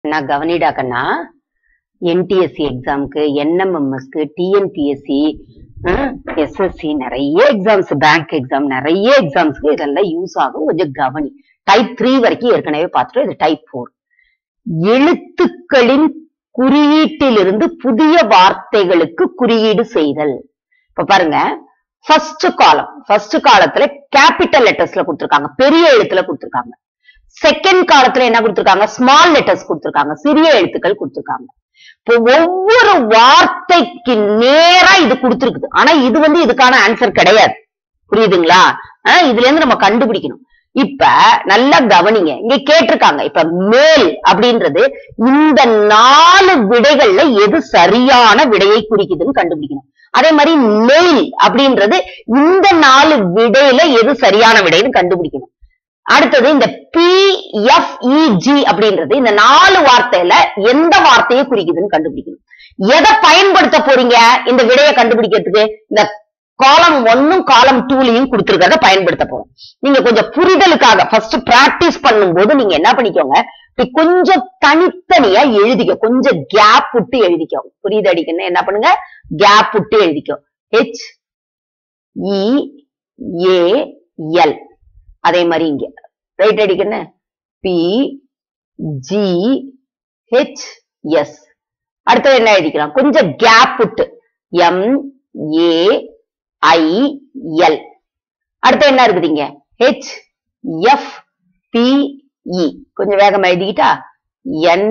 நான் கவனிடா கண்ணா என்டிஎஸ்சி எக்ஸாமுக்கு என்எம்எம்எஸ்க்கு டிஎன்பிஎஸ்சி எஸ்எஸ்சி நிறைய எக்ஸாம்ஸ் பேங்க் எக்ஸாம் நிறைய எக்ஸாம்ஸ்க்கு இதெல்லாம் யூஸ் ஆகும் கொஞ்சம் கவனி டைப் த்ரீ வரைக்கும் ஏற்கனவே பார்த்துட்டோம் இது டைப் ஃபோர் எழுத்துக்களின் குறியீட்டிலிருந்து புதிய வார்த்தைகளுக்கு குறியீடு செய்தல் இப்ப பாருங்க ஃபர்ஸ்ட் காலம் ஃபர்ஸ்ட் காலத்துல கேபிட்டல் லெட்டர்ஸ்ல கொடுத்திருக்காங்க பெரிய எழுத்துல கொடுத்திருக்காங்க செகண்ட் காலத்துல என்ன கொடுத்திருக்காங்க ஸ்மால் லெட்டர்ஸ் கொடுத்திருக்காங்க சிறிய எழுத்துக்கள் கொடுத்திருக்காங்க இப்போ ஒவ்வொரு வார்த்தைக்கு நேரா இது கொடுத்திருக்குது ஆனா இது வந்து இதுக்கான ஆன்சர் கிடையாது புரியுதுங்களா ஆஹ் இதுல இருந்து நம்ம கண்டுபிடிக்கணும் இப்ப நல்லா கவனிங்க இங்க கேட்டிருக்காங்க இப்ப மேல் அப்படின்றது இந்த நாலு விடைகள்ல எது சரியான விடையை குறிக்குதுன்னு கண்டுபிடிக்கணும் அதே மாதிரி நெயில் அப்படின்றது இந்த நாலு விடையில எது சரியான விடைன்னு கண்டுபிடிக்கணும் அடுத்தது இந்த பிஎஃப்இஜி அப்படின்றது இந்த நாலு வார்த்தையில எந்த வார்த்தையை குறிக்குதுன்னு கண்டுபிடிக்கணும் எதை பயன்படுத்த போறீங்க இந்த விடையை கண்டுபிடிக்கிறதுக்கு இந்த காலம் ஒன்னும் காலம் டூலையும் கொடுத்துருக்கிறத பயன்படுத்த போறோம் நீங்க கொஞ்சம் புரிதலுக்காக ஃபர்ஸ்ட் பிராக்டிஸ் பண்ணும்போது நீங்க என்ன பண்ணிக்கோங்க இப்படி கொஞ்சம் தனித்தனியா எழுதிக்க கொஞ்சம் கேப் விட்டு எழுதிக்கோ புரியுது அடிக்கணும் என்ன பண்ணுங்க கேப் விட்டு எழுதிக்கோ ஹெச் இ ஏ எல் அதே மாதிரி இங்க ரைட் அடிக்கணும் பி ஜி ஹெச் எஸ் அடுத்தது என்ன எழுதிக்கலாம் கொஞ்சம் கேப் விட்டு எம் ஏ ஐ எல் அடுத்து என்ன இருக்குதுங்க ஹெச் எஃப் பி இ கொஞ்சம் வேகமா எழுதிக்கிட்டா என்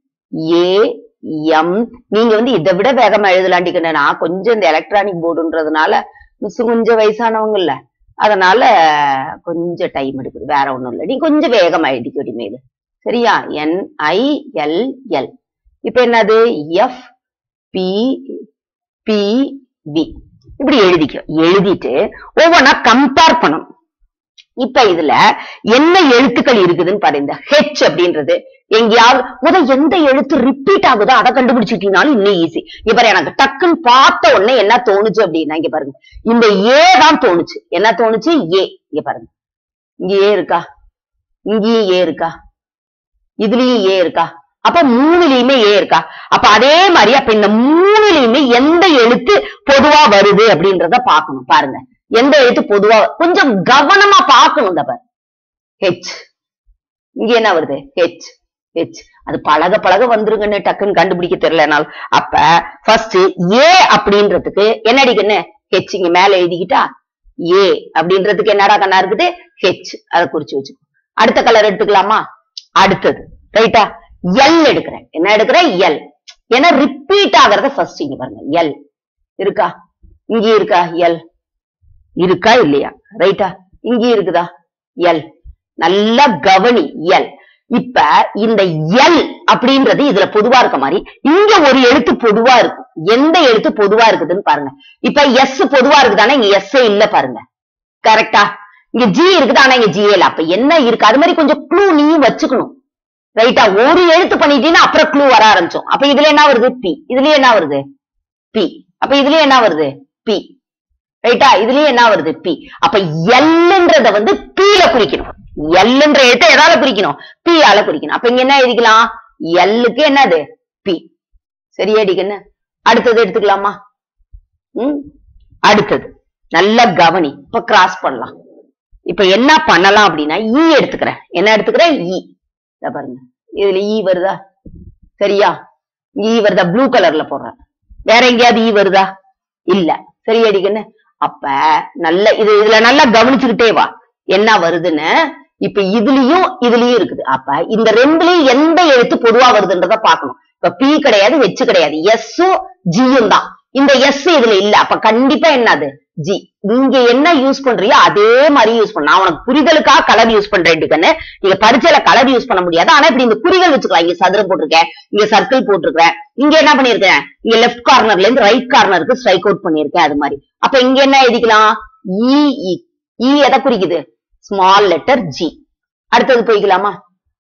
ஏ எம் நீங்க வந்து இதை விட வேகமா எழுதலாண்டிக்கணும் நான் கொஞ்சம் இந்த எலக்ட்ரானிக் போர்டுன்றதுனால மிஸ் கொஞ்சம் வயசானவங்க இல்ல அதனால கொஞ்சம் டைம் எடுக்குது வேற ஒண்ணும் இல்ல நீ கொஞ்சம் வேகமா எழுதிக்க இனிமேல் சரியா என் ஐ எல் எல் இப்ப என்னது எஃப் பி பி வி இப்படி எழுதிக்க எழுதிட்டு ஒவ்வொன்னா கம்பேர் பண்ணணும் இப்ப இதுல என்ன எழுத்துக்கள் இருக்குதுன்னு பாரு இந்த ஹெச் அப்படின்றது எங்கேயாவது முதல் எந்த எழுத்து ரிப்பீட் ஆகுதோ அதை கண்டுபிடிச்சிட்டீங்கனாலும் இன்னும் ஈஸி இப்ப பாரு, எனக்கு டக்குன்னு பார்த்த உடனே என்ன தோணுச்சு அப்படின்னா இங்க பாருங்க இந்த ஏ தான் தோணுச்சு என்ன தோணுச்சு ஏ இங்க பாருங்க இங்க ஏ இருக்கா இங்கேயும் ஏ இருக்கா இதுலயும் ஏ இருக்கா அப்ப மூணுலயுமே ஏ இருக்கா அப்ப அதே மாதிரி அப்ப இந்த மூணுலயுமே எந்த எழுத்து பொதுவா வருது அப்படின்றத பார்க்கணும் பாருங்க எந்த எழுத்து பொதுவா கொஞ்சம் கவனமா பார்க்கணும் இந்த பாரு ஹெச் இங்க என்ன வருது ஹெச் ஹெச் அது பழக பழக வந்துருங்கன்னு டக்குன்னு கண்டுபிடிக்க தெரியலனாலும் அப்ப ஃபர்ஸ்ட் ஏ அப்படின்றதுக்கு என்ன அடிக்கணும் ஹெச் இங்க மேல எழுதிக்கிட்டா ஏ அப்படின்றதுக்கு என்னடா கண்ணா இருக்குது ஹெச் அதை குறிச்சு வச்சுக்கோ அடுத்த கலர் எடுத்துக்கலாமா அடுத்தது ரைட்டா எல் எடுக்கிறேன் என்ன எடுக்கிறேன் எல் ஏன்னா ரிப்பீட் ஆகிறத ஃபர்ஸ்ட் இங்க பாருங்க எல் இருக்கா இங்க இருக்கா எல் இருக்கா இல்லையா ரைட்டா இங்க இருக்குதா எல் நல்லா கவனி எல் இப்ப இந்த எல் அப்படின்றது இதுல பொதுவா இருக்க மாதிரி இங்க ஒரு எழுத்து பொதுவா இருக்கும் எந்த எழுத்து பொதுவா இருக்குதுன்னு பாருங்க இப்ப எஸ் பொதுவா இருக்குதானா இங்க எஸ் இல்ல பாருங்க கரெக்டா இங்க ஜி இருக்குது ஆனா இங்க ஜி இல்ல அப்ப என்ன இருக்கு அது மாதிரி கொஞ்சம் க்ளூ நீயும் வச்சுக்கணும் ரைட்டா ஒரு எழுத்து பண்ணிட்டீங்கன்னா அப்புறம் க்ளூ வர ஆரம்பிச்சோம் அப்ப இதுல என்ன வருது பி இதுலயே என்ன வருது பி அப்ப இதுலயே என்ன வருது பி ரைட்டா இதுலயே என்ன வருது பி அப்ப எல்ன்றத வந்து பீல குறிக்கணும் எல்ன்ற எழுத்தை எதால குறிக்கணும் பி ஆல குறிக்கணும் அப்ப இங்க என்ன எழுதிக்கலாம் எல்லுக்கு என்னது பி சரியாடிக்கன்னு அடுத்தது எடுத்துக்கலாமா ம் அடுத்தது நல்லா கவனி இப்ப கிராஸ் பண்ணலாம் இப்ப என்ன பண்ணலாம் அப்படின்னா ஈ எடுத்துக்கிறேன் என்ன எடுத்துக்கிறேன் ஈ இத பாருங்க இதுல ஈ வருதா சரியா ஈ வருதா ப்ளூ கலர்ல போடுறேன் வேற எங்கேயாவது ஈ வருதா இல்ல சரியாடிக்கன்னு அப்ப நல்ல இது இதுல நல்லா கவனிச்சுக்கிட்டே வா என்ன வருதுன்னு இப்ப இதுலயும் இதுலயும் இருக்குது அப்ப இந்த ரெண்டுலயும் எந்த எழுத்து பொதுவா வருதுன்றத பார்க்கணும் இப்ப பி கிடையாது ஹெச் கிடையாது எஸ்ஸும் ஜியும் தான் இந்த எஸ் இதுல இல்ல அப்ப கண்டிப்பா என்னது ஜி இங்க என்ன யூஸ் பண்றியோ அதே மாதிரி யூஸ் பண்ண நான் உனக்கு புரிதலுக்காக கலர் யூஸ் பண்றேன் கண்ணு நீங்க பரிச்சையில கலர் யூஸ் பண்ண முடியாது ஆனா இப்படி இந்த குறிகள் வச்சுக்கலாம் இங்க சதுரம் போட்டிருக்கேன் இங்க சர்க்கிள் போட்டிருக்கேன் இங்க என்ன பண்ணிருக்கேன் இங்க லெஃப்ட் கார்னர்ல இருந்து ரைட் கார்னருக்கு ஸ்ட்ரைக் அவுட் பண்ணிருக்கேன் அது மாதிரி அப்ப இங்க என்ன எழுதிக்கலாம் இ இ எதை குறிக்குது ஸ்மால் லெட்டர் ஜி அடுத்தது போய்க்கலாமா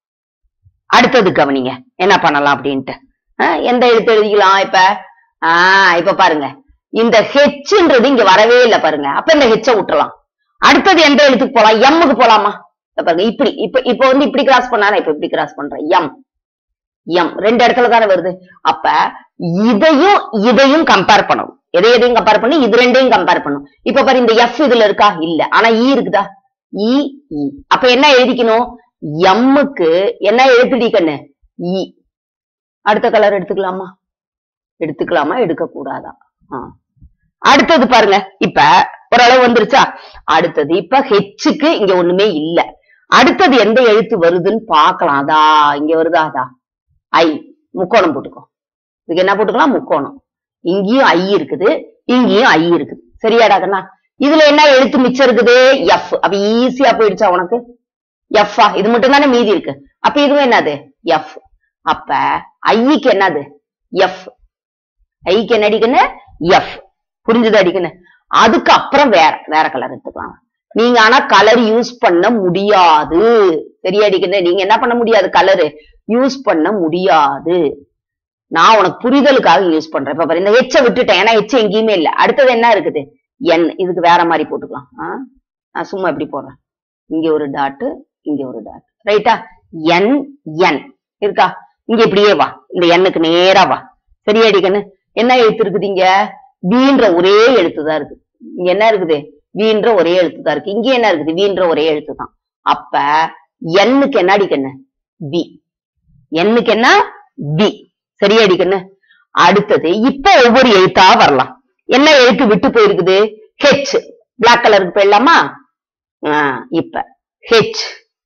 அடுத்தது கவனிங்க என்ன பண்ணலாம் அப்படின்ட்டு ஆஹ் எந்த எழுத்து எழுதிக்கலாம் இப்ப ஆஹ் இப்ப பாருங்க இந்த ஹெச்ன்றது இங்க வரவே இல்ல பாருங்க அப்ப இந்த ஹெச்ச விட்டுறலாம் அடுத்தது எந்த எழுத்துக்கு போலாம் எம்முக்கு போலாமா இத பாருங்க இப்படி இப்ப இப்ப வந்து இப்படி கிராஸ் பண்ணா நான் இப்ப இப்படி கிராஸ் பண்றேன் எம் எம் ரெண்டு இடத்துல தானே வருது அப்ப இதையும் இதையும் கம்பேர் பண்ணணும் எதை எதையும் கம்பேர் பண்ணி இது ரெண்டையும் கம்பேர் பண்ணணும் இப்ப பாரு இந்த எஃப் இதுல இருக்கா இல்ல ஆனா இ இருக்குதா இ இ அப்ப என்ன எழுதிக்கணும் எம்முக்கு என்ன எழுத்துடி கண்ணு இ அடுத்த கலர் எடுத்துக்கலாமா எடுத்துக்கலாமா எடுக்க கூடாதா ஆ. அடுத்தது பாருங்க இப்ப ஓரளவு வந்துருச்சா அடுத்தது இப்ப ஹெச்சுக்கு இங்க ஒண்ணுமே இல்ல அடுத்தது எந்த எழுத்து வருதுன்னு பார்க்கலாம் அதா இங்க வருதா அதா ஐ முக்கோணம் போட்டுக்கோ இதுக்கு என்ன போட்டுக்கலாம் முக்கோணம் இங்கேயும் ஐ இருக்குது இங்கேயும் ஐ இருக்குது சரியாடா கண்ணா இதுல என்ன எழுத்து மிச்சம் இருக்குது எஃப் அப்ப ஈஸியா போயிடுச்சா உனக்கு எஃப்ஆ இது மட்டும் தானே மீதி இருக்கு அப்ப இதுவும் என்னது எஃப் அப்ப ஐக்கு என்னது எஃப் ஐக்கு என்ன அடிக்கணும் எஃப் புரிஞ்சுது அடிக்கணும் அதுக்கு அப்புறம் வேற வேற கலர் எடுத்துக்கலாம் நீங்க ஆனா கலர் யூஸ் பண்ண முடியாது சரியா அடிக்கணும் நீங்க என்ன பண்ண முடியாது கலரு யூஸ் பண்ண முடியாது நான் உனக்கு புரிதலுக்காக யூஸ் பண்றேன் இப்ப பாரு இந்த எச்ச விட்டுட்டேன் ஏன்னா எச்ச எங்கேயுமே இல்ல அடுத்தது என்ன இருக்குது என் இதுக்கு வேற மாதிரி போட்டுக்கலாம் ஆ? நான் சும்மா இப்படி போடுறேன் இங்க ஒரு டாட் இங்க ஒரு டாட் ரைட்டா என் என் இருக்கா இங்க இப்படியே வா இந்த எண்ணுக்கு நேரா வா சரியா அடிக்கண்ணு என்ன எழுத்து இருக்குது இங்க வீன்ற ஒரே எழுத்து தான் இருக்கு இங்க என்ன இருக்குது வீன்ற ஒரே எழுத்து தான் இருக்கு இங்க என்ன இருக்குது வீன்ற ஒரே எழுத்து தான் அப்ப எண்ணுக்கு என்ன அடிக்கண்ணு வி எண்ணுக்கு என்ன வி சரியா அடிக்கண்ணு அடுத்தது இப்ப ஒவ்வொரு எழுத்தா வரலாம் என்ன எழுத்து விட்டு போயிருக்குது ஹெச் பிளாக் கலருக்கு போயிடலாமா ஆ, இப்ப ஹெச்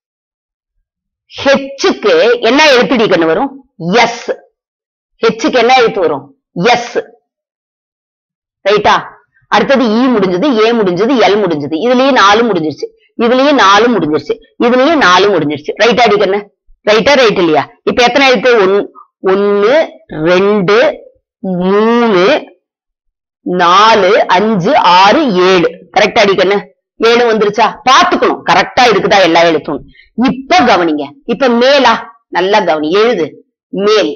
ஹெச்சுக்கு என்ன எழுத்து அடிக்கணும் வரும் எஸ் ஹெச்சுக்கு என்ன எழுத்து வரும் எஸ் ரைட்டா அடுத்தது இ முடிஞ்சது ஏ முடிஞ்சது எல் முடிஞ்சது இதுலயும் நாலு முடிஞ்சிருச்சு இதுலயும் நாலு முடிஞ்சிருச்சு இதுலயும் நாலு முடிஞ்சிருச்சு ரைட்டா அடிக்கண்ணு ரைட்டா ரைட் இல்லையா இப்ப எத்தனை எழுத்து ஒன் ஒன்னு ரெண்டு மூணு நாலு அஞ்சு ஆறு ஏழு கரெக்டா அடிக்கண்ணு ஏழு வந்துருச்சா பாத்துக்கணும் கரெக்டா இருக்குதா எல்லா எழுத்தும் இப்ப கவனிங்க இப்ப மேலா நல்லா கவனி எழுது மேல்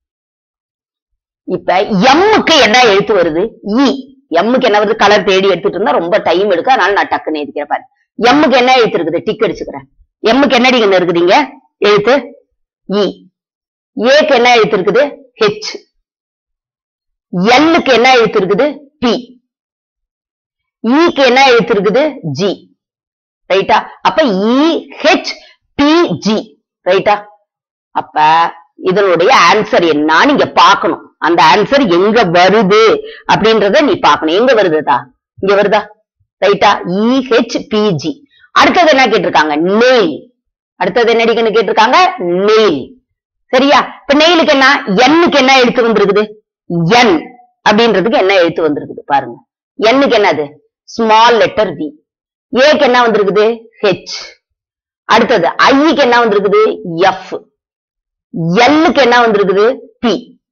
இப்ப எம்முக்கு என்ன எழுத்து வருது இ எம்முக்கு என்ன வருது கலர் தேடி எடுத்துட்டு இருந்தா ரொம்ப டைம் எடுக்கும் அதனால நான் டக்குன்னு எழுதிக்கிறேன் பாரு எம்முக்கு என்ன எழுத்து இருக்குது டிக் அடிச்சுக்கிறேன் எம்முக்கு என்ன அடிக்கணும் இருக்குதுங்க எழுத்து இ ஏக்கு என்ன எழுத்து இருக்குது ஹெச் எல்லுக்கு என்ன எழுத்து இருக்குது பி ஈக்கு என்ன எழுத்து இருக்குது ஜி ரைட்டா அப்ப இ ஹெச் பி ஜி ரைட்டா அப்ப இதனுடைய ஆன்சர் என்ன நீங்க பார்க்கணும் அந்த ஆன்சர் எங்க வருது அப்படின்றத நீ பார்க்கணும் எங்க வருதுதா இங்க வருதா ரைட்டா இ ஹெச் பி ஜி அடுத்தது என்ன கேட்டிருக்காங்க நெயில் அடுத்தது என்ன அடிக்கணும் கேட்டிருக்காங்க நெயில் சரியா இப்ப நெயிலுக்கு என்ன எண்ணுக்கு என்ன எழுத்து வந்திருக்குது என் அப்படின்றதுக்கு என்ன எழுத்து வந்திருக்குது பாருங்க எண்ணுக்கு என்னது ஸ்மால் லெட்டர் வி ஏக்கு என்ன வந்திருக்குது ஹெச் அடுத்தது ஐக்கு என்ன வந்திருக்குது எஃப் எல்லுக்கு என்ன வந்திருக்குது பி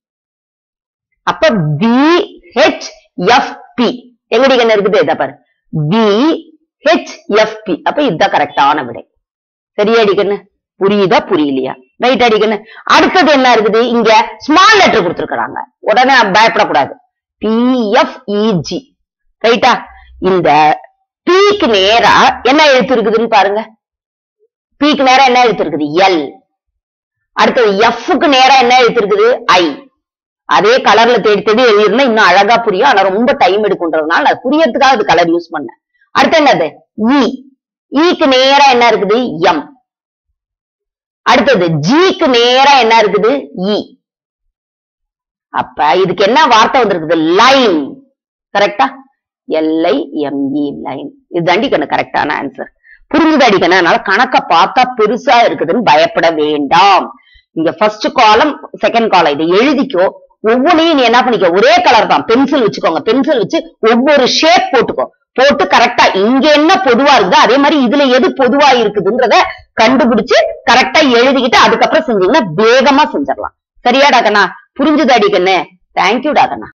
அப்ப பி ஹெச் எஃப் பி எங்கடி என்ன இருக்குது இதை பாரு பி ஹெச் எஃப் பி அப்ப இதுதான் கரெக்டான விடை சரியா அடிக்கண்ணு புரியுதா புரியலையா ரைட் அடிக்கண்ணு அடுத்தது என்ன இருக்குது இங்க ஸ்மால் லெட்டர் கொடுத்துருக்காங்க உடனே பயப்படக்கூடாது பிஎஃப்இஜி ரைட்டா இந்த பீக்கு நேரா என்ன எழுத்து இருக்குதுன்னு பாருங்க பீக்கு நேரா என்ன எழுத்து இருக்குது எல் அடுத்தது எஃப்க்கு நேரா என்ன எழுத்து இருக்குது ஐ அதே கலர்ல தேடி தேடி எழுதிருந்தா இன்னும் அழகா புரியும் ஆனா ரொம்ப டைம் எடுக்குன்றதுனால அது புரியறதுக்காக அது கலர் யூஸ் பண்ணேன் அடுத்து என்னது இ ஈக்கு நேரா என்ன இருக்குது எம் அடுத்தது ஜிக்கு நேரா என்ன இருக்குது இ அப்ப இதுக்கு என்ன வார்த்தை வந்திருக்குது லைன் கரெக்டா எல்ஐ எம்இ லைன் இது அடிக்கணும் கரெக்டான ஆன்சர் புரிஞ்சுது அடிக்கணும் அதனால கணக்க பார்த்தா பெருசா இருக்குதுன்னு பயப்பட வேண்டாம் இங்க ஃபர்ஸ்ட் காலம் செகண்ட் காலம் இதை எழுதிக்கோ ஒவ்வொன்றையும் நீ என்ன பண்ணிக்கோ ஒரே கலர் தான் பென்சில் வச்சுக்கோங்க பென்சில் வச்சு ஒவ்வொரு ஷேப் போட்டுக்கோ போட்டு கரெக்டா இங்க என்ன பொதுவா இருக்குதோ அதே மாதிரி இதுல எது பொதுவா இருக்குதுன்றத கண்டுபிடிச்சு கரெக்டா எழுதிக்கிட்டு அதுக்கப்புறம் செஞ்சீங்கன்னா வேகமா செஞ்சிடலாம் சரியா டாக்கண்ணா புரிஞ்சுது அடிக்கண்ணு தேங்க்யூ டாக்கண்ணா